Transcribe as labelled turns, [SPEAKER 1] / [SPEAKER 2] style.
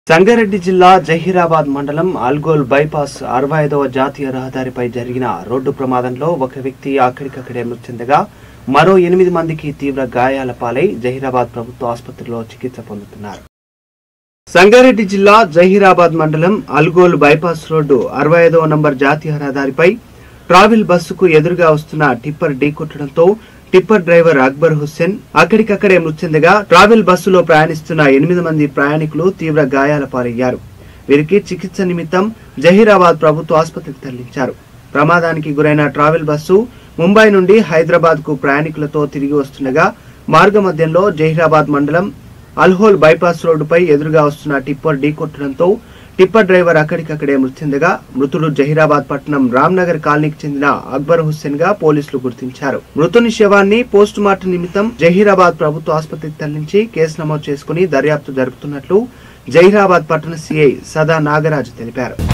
[SPEAKER 1] సంగారెడ్డి జిల్లా జహీరాబాద్ మండలం అల్గోల్ బైపాస్ అరవై ఐదవ జాతీయ రహదారిపై జరిగిన రోడ్డు ప్రమాదంలో ఒక వ్యక్తి అక్కడికక్కడే మృతి చెందగా మరో ఎనిమిది మందికి తీవ్ర గాయాల పాలై జహీరాబాద్ ప్రభుత్వ ఆసుపత్రిలో చికిత్స పొందుతున్నారు సంగారెడ్డి జిల్లా జహీరాబాద్ మండలం అల్గోల్ బైపాస్ రోడ్డు అరవై ఐదవ నంబర్ జాతీయ రహదారిపై ట్రావెల్ బస్సుకు ఎదురుగా వస్తున్న టిప్పర్ ఢీకొట్టడంతో టిప్పర్ డ్రైవర్ అక్బర్ హుస్సేన్ అక్కడికక్కడే మృతి చెందగా ట్రావెల్ బస్సులో ప్రయాణిస్తున్న ఎనిమిది మంది ప్రయాణికులు తీవ్ర గాయాల పాలయ్యారు వీరికి చికిత్స నిమిత్తం జహీరాబాద్ ప్రభుత్వ ఆసుపత్రికి తరలించారు ప్రమాదానికి గురైన ట్రావెల్ బస్సు ముంబై నుండి హైదరాబాద్ కు ప్రయాణికులతో తిరిగి వస్తుండగా మార్గ మధ్యంలో జహీరాబాద్ మండలం అల్హోల్ బైపాస్ రోడ్డుపై ఎదురుగా వస్తున్న టిప్పర్ ఢీకొట్టడంతో టిప్పర్ డ్రైవర్ అక్కడికక్కడే మృతి చెందగా మృతుడు జహీరాబాద్ పట్టణం రామ్నగర్ కాలనీకి చెందిన అక్బర్ హుస్సేన్ గా పోలీసులు గుర్తించారు మృతుని శవాన్ని పోస్ట్ మార్టం నిమిత్తం జహీరాబాద్ ప్రభుత్వ ఆసుపత్రికి తరలించి కేసు నమోదు చేసుకుని దర్యాప్తు జరుపుతున్నట్లు జహీరాబాద్ పట్టణ సిఐ సదా నాగరాజు తెలిపారు